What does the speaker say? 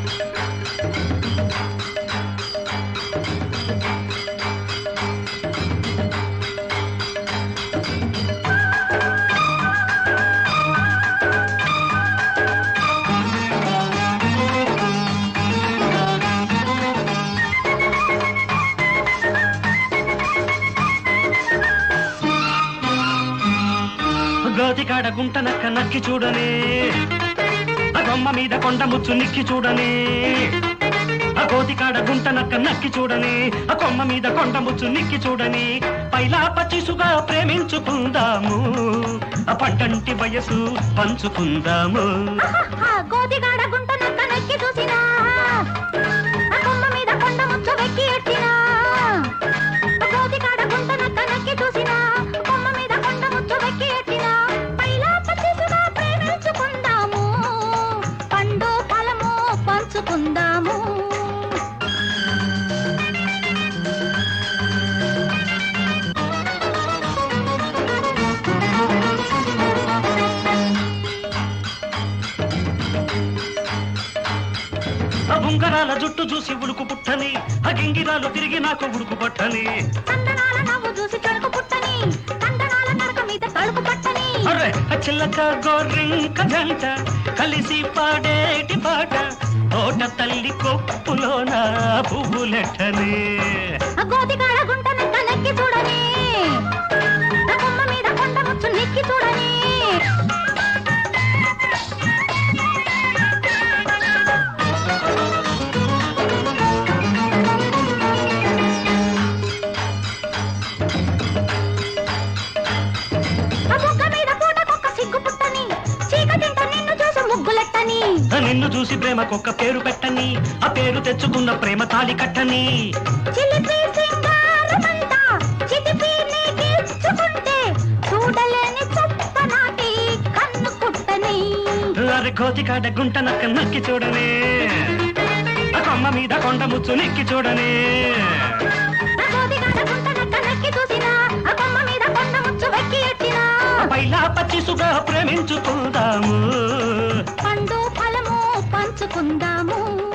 గోతికాడ గుంట నక్క నక్కి చూడని ఆ కొమ్మ మీద కొండ ముచ్చు నిక్కి చూడని ఆ గోతికాడ గుంట నక్క నక్కి చూడని ఆ కొమ్మ మీద కొండ ముచ్చు నిక్కి చూడని పైలా పచ్చిసుగా ప్రేమించుకుందాము ఆ పంటంటి వయసు పంచుకుందాము ఆహాహా, గోతిగాడ గుంట నక్క నక్కి చూసినా ఆ కొమ్మ మీద కొండ ముచ్చు వెక్కి ఎట్టినా ఆ గోతిగాడ గుంట నక్క నక్కి చూసినా కొమ్మ మీద కొండ ముచ్చు వెక్కి ఎట్టినా పైలా పచ్చిసుగా ప్రేమించుకుందాము పండు ఫలము పంచుకుందాము ఆ ఉంగరాల జుట్టు చూసి ఉడుకు పుట్టని ఆ గింగిరాలు తిరిగి నాకు ఉడుకు పట్టని కందనాల నవ్వు చూసి తడుకు పుట్టని కందనాల నడక మీద తడుకు పట్టని అరే ఆ చిల్లక గోరింక జంట కలిసి పాడేటి పాట తోట తల్లి కొప్పులోన పువ్వులెట్టని ఆ గోతిగాడ గుంట నక్క నక్కి చూడని ఆ కొమ్మ మీద కొండ ముచ్చు నెక్కి చూడని ఆ బుగ్గ మీద పూటకొక్క సిగ్గు పుట్టని చీకటింట నిన్ను చూసి ముగ్గులెట్టని ఆ నిన్ను చూసి ప్రేమకొక్క పేరు పెట్టని ఆ పేరు తెచ్చుకున్న ప్రేమ తాలి కట్టని చిలిపి సింగారమంతా చితిపి నీకిచ్చుకుంటే చూడలేని చొప్ప నాటి కన్ను కుట్టని అరే కోతికాడ గుంట నక్క నక్కి చూడని ఆ కొమ్మ మీద కొండ ముచ్చు నెక్కి చూడని ఆ గోతిగాడ గుంట నక్క నక్కి చూసినా ఆ కొమ్మ మీద కొండ ముచ్చు వెక్కి ఎట్టినా పైలా పచ్చిసుగా ప్రేమించుకుందాము పండు ఫలము పంచుకుందాము